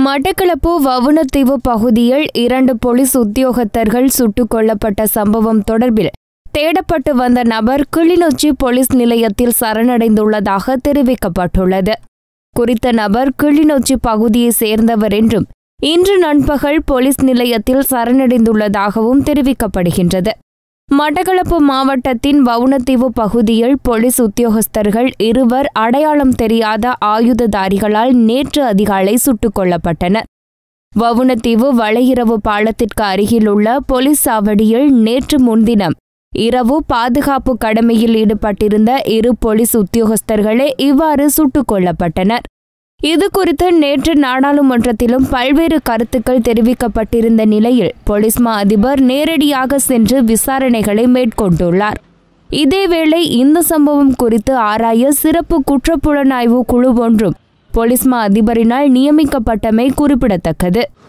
மட்டக்களப்பு வவுனத்தீவு பகுதியில் இரண்டு போலீஸ் உத்தியோகத்தர்கள் சுட்டுக் கொல்லப்பட்ட சம்பவம் தொடர்பில் தேடப்பட்டு வந்த நபர் கிளிநொச்சி போலீஸ் நிலையத்தில் சரணடைந்துள்ளதாக தெரிவிக்கப்பட்டுள்ளது குறித்த நபர் கிளிநொச்சி பகுதியைச் சேர்ந்தவர் என்றும் இன்று நண்பகல் போலீஸ் நிலையத்தில் சரணடைந்துள்ளதாகவும் தெரிவிக்கப்படுகின்றது மட்டக்களப்பு மாவட்டத்தின் வவுனத்தீவு பகுதியில் போலீஸ் உத்தியோகஸ்தர்கள் இருவர் அடையாளம் தெரியாத ஆயுததாரிகளால் நேற்று அதிகாலை சுட்டுக் கொல்லப்பட்டனர் வவுனத்தீவு வளையிரவு பாலத்திற்கு அருகிலுள்ள போலீஸ் சாவடியில் நேற்று முன்தினம் இரவு பாதுகாப்பு கடமையில் ஈடுபட்டிருந்த இரு போலீஸ் உத்தியோகஸ்தர்களே இவ்வாறு சுட்டுக் கொல்லப்பட்டனர் இது குறித்து நேற்று நாடாளுமன்றத்திலும் பல்வேறு கருத்துக்கள் தெரிவிக்கப்பட்டிருந்த நிலையில் போலீஸ் மா அதிபர் நேரடியாக சென்று விசாரணைகளை மேற்கொண்டுள்ளார் இதேவேளை இந்த சம்பவம் குறித்து ஆராய சிறப்பு குற்றப்புலனாய்வு குழு ஒன்றும் போலீஸ் மா அதிபரினால் நியமிக்கப்பட்டமை குறிப்பிடத்தக்கது